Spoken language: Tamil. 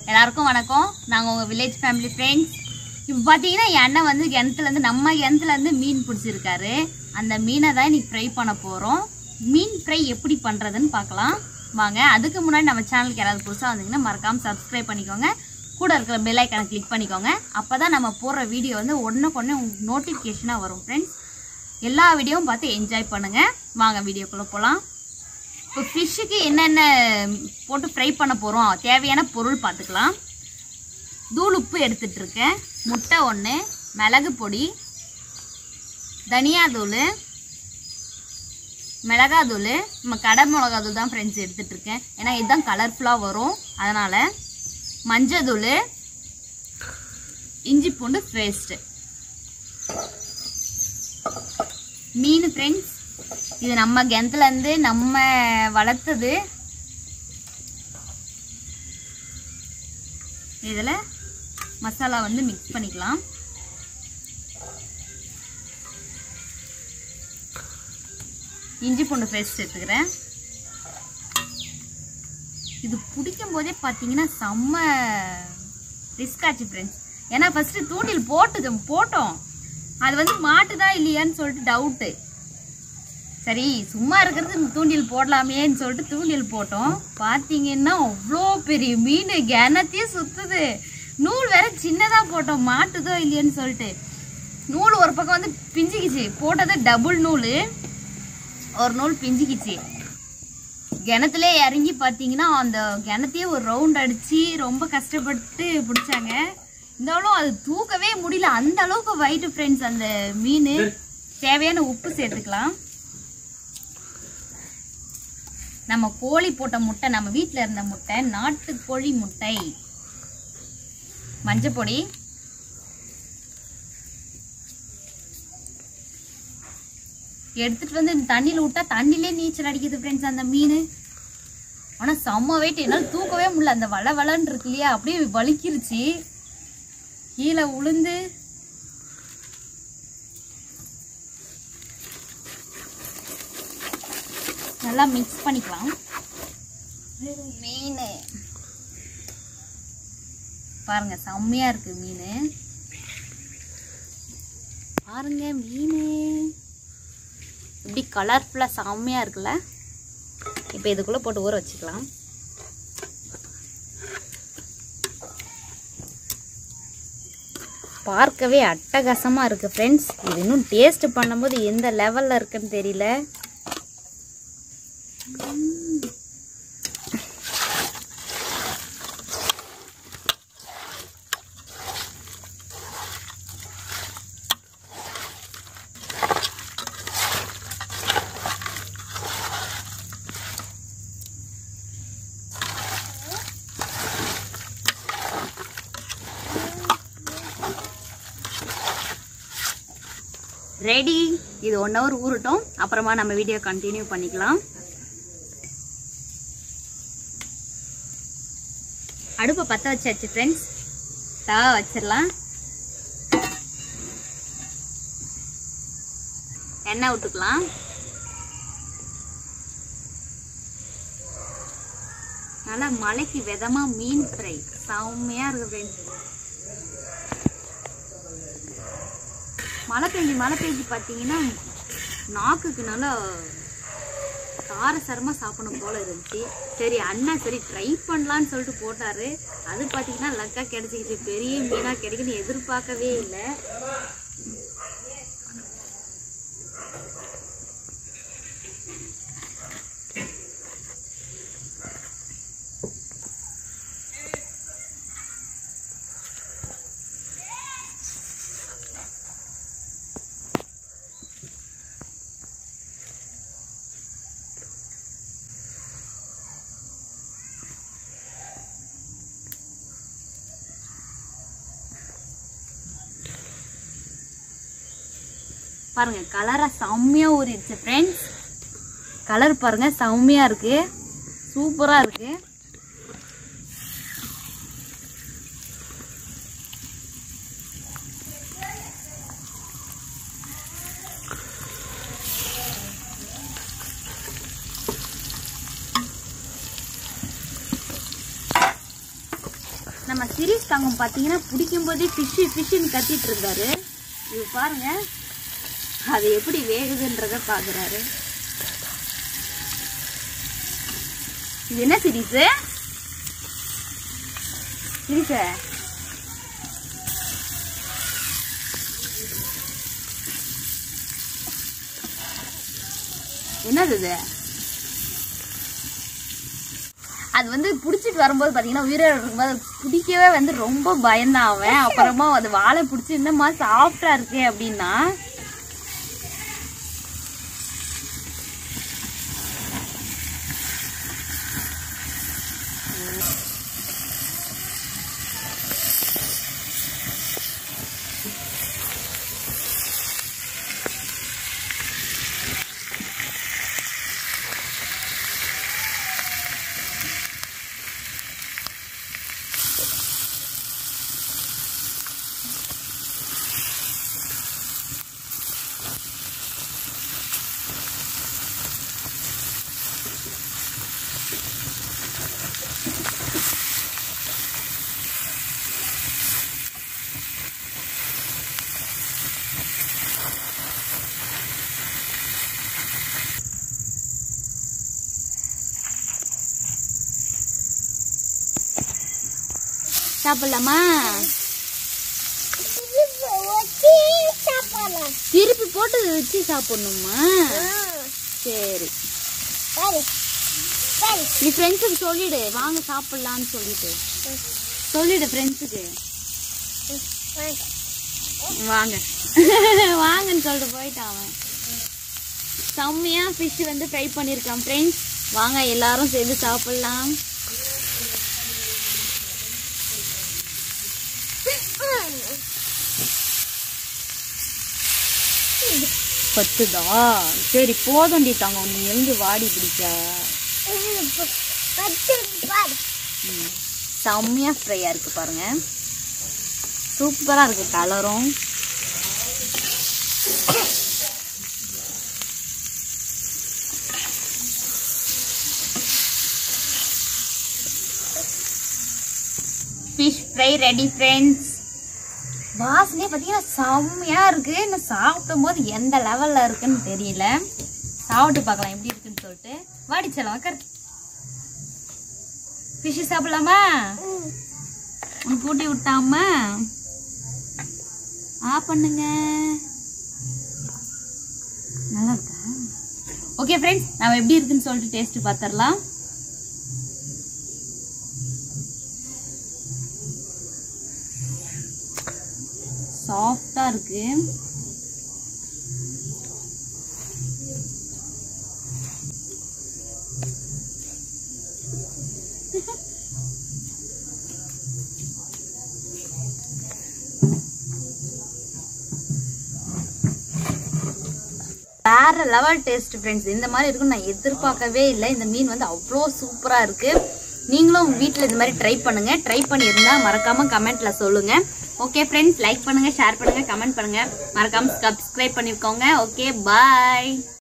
எல்லாருக்கும் வணக்கம் நாங்கள் உங்கள் வில்லேஜ் ஃபேமிலி ஃப்ரெண்ட்ஸ் இப்போ பார்த்தீங்கன்னா என் அண்ணன் வந்து கிணத்துலேருந்து நம்ம கிணத்துலேருந்து மீன் பிடிச்சிருக்காரு அந்த மீனை தான் இன்னைக்கு ஃப்ரை பண்ண போகிறோம் மீன் ஃப்ரை எப்படி பண்ணுறதுன்னு பார்க்கலாம் வாங்க அதுக்கு முன்னாடி நம்ம சேனலுக்கு யாராவது புதுசாக வந்தீங்கன்னா மறக்காமல் சப்ஸ்கிரைப் பண்ணிக்கோங்க கூட இருக்கிற பெல் ஐக்கானை கிளிக் பண்ணிக்கோங்க அப்போ தான் நம்ம போடுற வீடியோ வந்து ஒன்றுக்கு ஒன்று உங்களுக்கு நோட்டிஃபிகேஷனாக வரும் ஃப்ரெண்ட்ஸ் எல்லா வீடியோவும் பார்த்து என்ஜாய் பண்ணுங்கள் வாங்க வீடியோக்குள்ளே போகலாம் இப்போ ஃபிஷ்ஷுக்கு என்னென்ன போட்டு ஃப்ரை பண்ண போகிறோம் தேவையான பொருள் பார்த்துக்கலாம் தூள் உப்பு எடுத்துட்டு இருக்கேன் முட்டை ஒன்று மிளகு பொடி தனியாத்தூள் மிளகாத்தூள் நம்ம கடை மிளகாத்தூள் தான் ஃப்ரெண்ட்ஸ் எடுத்துட்டு இருக்கேன் ஏன்னா இதுதான் கலர்ஃபுல்லாக வரும் அதனால் மஞ்சத்தூள் இஞ்சி பூண்டு பேஸ்ட்டு மீன் ஃப்ரெண்ட்ஸ் இது நம்ம கிணத்துல இருந்து நம்ம வளர்த்தது இதில் மசாலா வந்து மிக்ஸ் பண்ணிக்கலாம் இஞ்சி பூண்டு பேஸ்ட் எடுத்துக்கிறேன் இது பிடிக்கும் போதே பார்த்தீங்கன்னா செம்ம ரிஸ்க் ஆச்சு ஃப்ரெண்ட்ஸ் ஏன்னா ஃபஸ்ட்டு தூண்டில் போட்டு போட்டோம் அது வந்து மாட்டுதா இல்லையான்னு சொல்லிட்டு டவுட்டு சரி சும்மா இருக்கிறது தூண்டில் போடலாமேன்னு சொல்லிட்டு தூண்டில் போட்டோம் பார்த்தீங்கன்னா அவ்வளோ பெரிய மீன் கிணத்தையே சுத்துது நூல் வேற சின்னதாக போட்டோம் மாட்டுதோ இல்லையான்னு சொல்லிட்டு நூல் ஒரு பக்கம் வந்து பிஞ்சிக்கிச்சு போட்டது டபுள் நூல் ஒரு நூல் பிஞ்சிக்கிச்சு கிணத்துல இறங்கி பார்த்தீங்கன்னா அந்த கிணத்தையே ஒரு ரவுண்ட் அடிச்சு ரொம்ப கஷ்டப்பட்டு பிடிச்சாங்க இருந்தாலும் அது தூக்கவே முடியல அந்த அளவுக்கு வயிட்டு ஃப்ரெண்ட்ஸ் அந்த மீன் தேவையான உப்பு சேர்த்துக்கலாம் நம்ம கோழி போட்ட முட்டை நம்ம வீட்டில் இருந்த முட்டை நாட்டு கோழி முட்டை மஞ்சள் பொடி எடுத்துட்டு வந்து இந்த தண்ணியில் விட்டா தண்ணிலே நீச்சல் அடிக்குது ஃப்ரெண்ட்ஸ் அந்த மீன் ஆனால் செம்ம வெயிட் என்னால் தூக்கவே முடியல அந்த வள வளன்னு இருக்கு இல்லையா அப்படியே வலிக்கிருச்சு கீழே உளுந்து நல்லா மிக்ஸ் பண்ணிக்கலாம் மீன் பாருங்க செம்மையா இருக்கு மீன் பாருங்க மீன் இப்படி கலர்ஃபுல்லாக செம்மையா இருக்குல்ல இப்போ இதுக்குள்ளே போட்டு ஊற வச்சுக்கலாம் பார்க்கவே அட்டகாசமாக இருக்குது ஃப்ரெண்ட்ஸ் இது இன்னும் டேஸ்ட் பண்ணும்போது எந்த லெவலில் இருக்குன்னு தெரியல ரெடி இது ஒன் ஹவர் ஊறட்டும் அப்புறமா நம்ம வீடியோ கண்டினியூ பண்ணிக்கலாம் அடுப்பை பற்ற வச்சாச்சு ஃப்ரெண்ட்ஸ் தவா வச்சிடலாம் எண்ணெய் விட்டுக்கலாம் நல்லா மலைக்கு விதமா மீன் ஃப்ரை செம்மையா இருக்கு ஃப்ரெண்ட்ஸ் மழை பெஞ்சு மழை பெஞ்சு பார்த்தீங்கன்னா நாக்குக்கு நல்லா காரசரமாக சாப்பிடணும் போல இருந்துச்சு சரி அண்ணா சரி ட்ரை பண்ணலான்னு சொல்லிட்டு போட்டாரு அது பார்த்தீங்கன்னா லக்கா கிடைச்சிக்கிச்சு பெரிய மீனாக கிடைக்குன்னு எதிர்பார்க்கவே இல்லை பாருங்க கலரா செம்மையா ஊறிடுச்சு ஃப்ரெண்ட்ஸ் கலர் பாருங்க செம்மையா இருக்கு சூப்பரா இருக்கு நம்ம சீரியஸ் தங்கம் பார்த்தீங்கன்னா பிடிக்கும் போதே ஃபிஷ்ஷு ஃபிஷ்ஷுன்னு கத்திட்டு இருந்தாரு இது பாருங்க அது எப்படி வேகுதுன்றத பார்க்குறாரு இது என்ன சீரிஸு சீரிஸ என்னது இது அது வந்து பிடிச்சிட்டு வரும்போது பார்த்தீங்கன்னா உயிரோட இருக்கும்போது அது பிடிக்கவே வந்து ரொம்ப பயந்தான் அவன் அப்புறமா அது வாழை பிடிச்சி இன்னமா சாஃப்டா இருக்கே அப்படின்னா சாப்பிடலாமா திருப்பி போட்டு வச்சு சாப்பிடணுமா சரி நீ ஃப்ரெண்ட்ஸுக்கு சொல்லிடு வாங்க சாப்பிடலான்னு சொல்லிட்டு சொல்லிடு ஃப்ரெண்ட்ஸுக்கு வாங்க வாங்கன்னு சொல்லிட்டு போயிட்டான் அவன் செம்மையா ஃபிஷ் வந்து ஃப்ரை பண்ணியிருக்கான் ஃப்ரெண்ட்ஸ் வாங்க எல்லாரும் சேர்ந்து சாப்பிடலாம் பத்துதா சரி போதண்டி தாங்க நீ எழுந்து வாடி பிடிச்ச செம்மையா ஃப்ரையா இருக்கு பாருங்க சூப்பரா இருக்கு கலரும் ஃபிஷ் ஃப்ரை ரெடி ஃப்ரெண்ட்ஸ் வாசனையே பார்த்தீங்கன்னா செம்மையா இருக்கு இன்னும் சாப்பிடும் போது எந்த லெவல்ல இருக்குன்னு தெரியல சாப்பிட்டு பார்க்கலாம் எப்படி இருக்குன்னு சொல்லிட்டு வாடிச்சலாம் உக்கார் ஃபிஷ் சாப்பிடலாமா உனக்கு கூட்டி விட்டாம ஆ பண்ணுங்க நல்லா இருக்கா ஓகே ஃப்ரெண்ட்ஸ் நம்ம எப்படி இருக்குன்னு சொல்லிட்டு டேஸ்ட் பார்த்துடலாம் சாஃப்டா இருக்கு வேற லெவல் டேஸ்ட் ஃப்ரெண்ட்ஸ் இந்த மாதிரி இருக்கும் நான் எதிர்பார்க்கவே இல்லை இந்த மீன் வந்து அவ்வளோ சூப்பரா இருக்கு நீங்களும் வீட்டில் இந்த மாதிரி ட்ரை பண்ணுங்க ட்ரை பண்ணியிருந்தா மறக்காம கமெண்ட்ல சொல்லுங்க ஓகே ஃப்ரெண்ட்ஸ் லைக் பண்ணுங்க ஷேர் பண்ணுங்க கமெண்ட் பண்ணுங்க மறக்காம சப்ஸ்கிரைப் பண்ணிக்கோங்க ஓகே பாய்